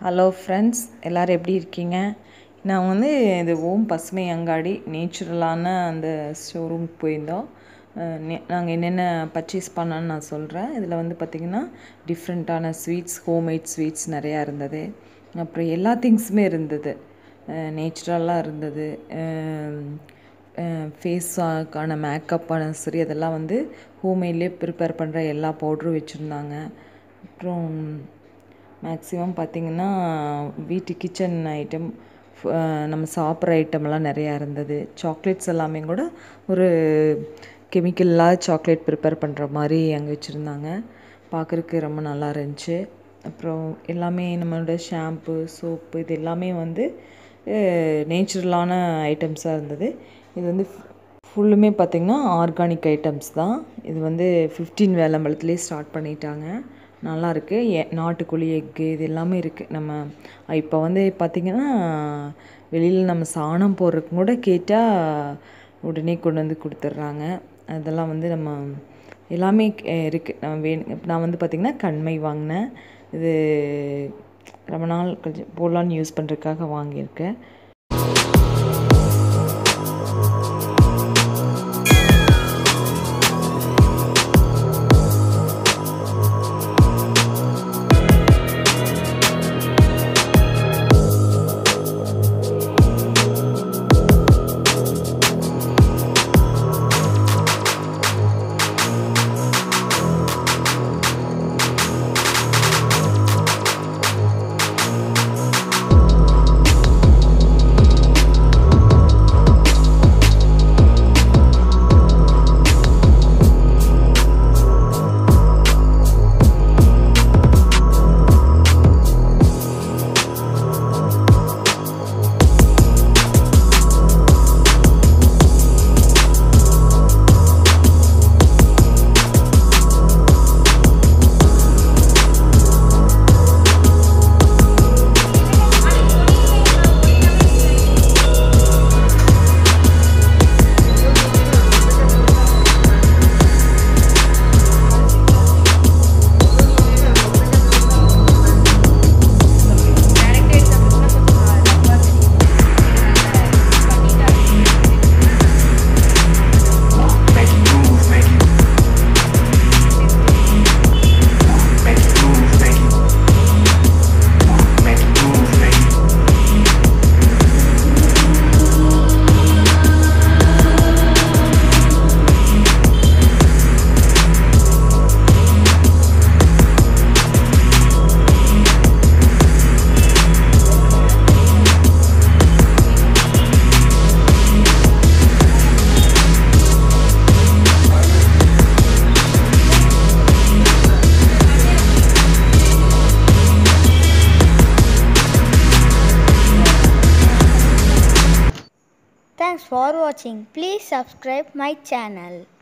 Hello friends எல்லோரும் எப்படி இருக்கீங்க நான் வந்து இது ஓம் பசுமை அங்காடி நேச்சுரலான அந்த ஷோரூமுக்கு போயிருந்தோம் நாங்கள் என்னென்ன பர்ச்சேஸ் பண்ணோன்னு நான் சொல்கிறேன் இதில் வந்து பார்த்திங்கன்னா டிஃப்ரெண்ட்டான ஸ்வீட்ஸ் ஹோம்மேட் ஸ்வீட்ஸ் நிறையா இருந்தது அப்புறம் எல்லா திங்ஸுமே இருந்தது நேச்சுரலாக இருந்தது ஃபேஸாக்கான மேக்கப்பான சரி அதெல்லாம் வந்து ஹோம்மேட்லேயே ப்ரிப்பேர் பண்ணுற எல்லா பவுட்ரும் வச்சுருந்தாங்க அப்புறம் மேக்ஸிமம் பார்த்திங்கன்னா வீட்டு கிச்சன் ஐட்டம் நம்ம சாப்பிட்ற ஐட்டம்லாம் நிறையா இருந்தது சாக்லேட்ஸ் எல்லாமே கூட ஒரு கெமிக்கல் இல்லாத சாக்லேட் ப்ரிப்பேர் பண்ணுற மாதிரி அங்கே வச்சுருந்தாங்க பார்க்குறக்கு ரொம்ப நல்லா இருந்துச்சு அப்புறம் எல்லாமே நம்மளோட ஷாம்பு சோப்பு இது எல்லாமே வந்து நேச்சுரலான ஐட்டம்ஸாக இருந்தது இது வந்து ஃபுல்லுமே பார்த்திங்கன்னா ஆர்கானிக் ஐட்டம்ஸ் தான் இது வந்து ஃபிஃப்டீன் வேலம்பலத்துலேயே ஸ்டார்ட் பண்ணிட்டாங்க நல்லாயிருக்கு எ நாட்டுக்கோழி எக்கு இது எல்லாமே இருக்குது நம்ம இப்போ வந்து பார்த்திங்கன்னா வெளியில் நம்ம சாணம் போடுறதுக்கு கூட கேட்டால் உடனே கொண்டு வந்து கொடுத்துட்றாங்க அதெல்லாம் வந்து நம்ம எல்லாமே இருக்குது நம்ம வேணும் நான் வந்து பார்த்திங்கன்னா கண்மை வாங்கினேன் இது ரொம்ப நாள் கழிச்சு போடலான்னு யூஸ் பண்ணுறதுக்காக வாங்கியிருக்கேன் Thanks for watching. Please subscribe my channel.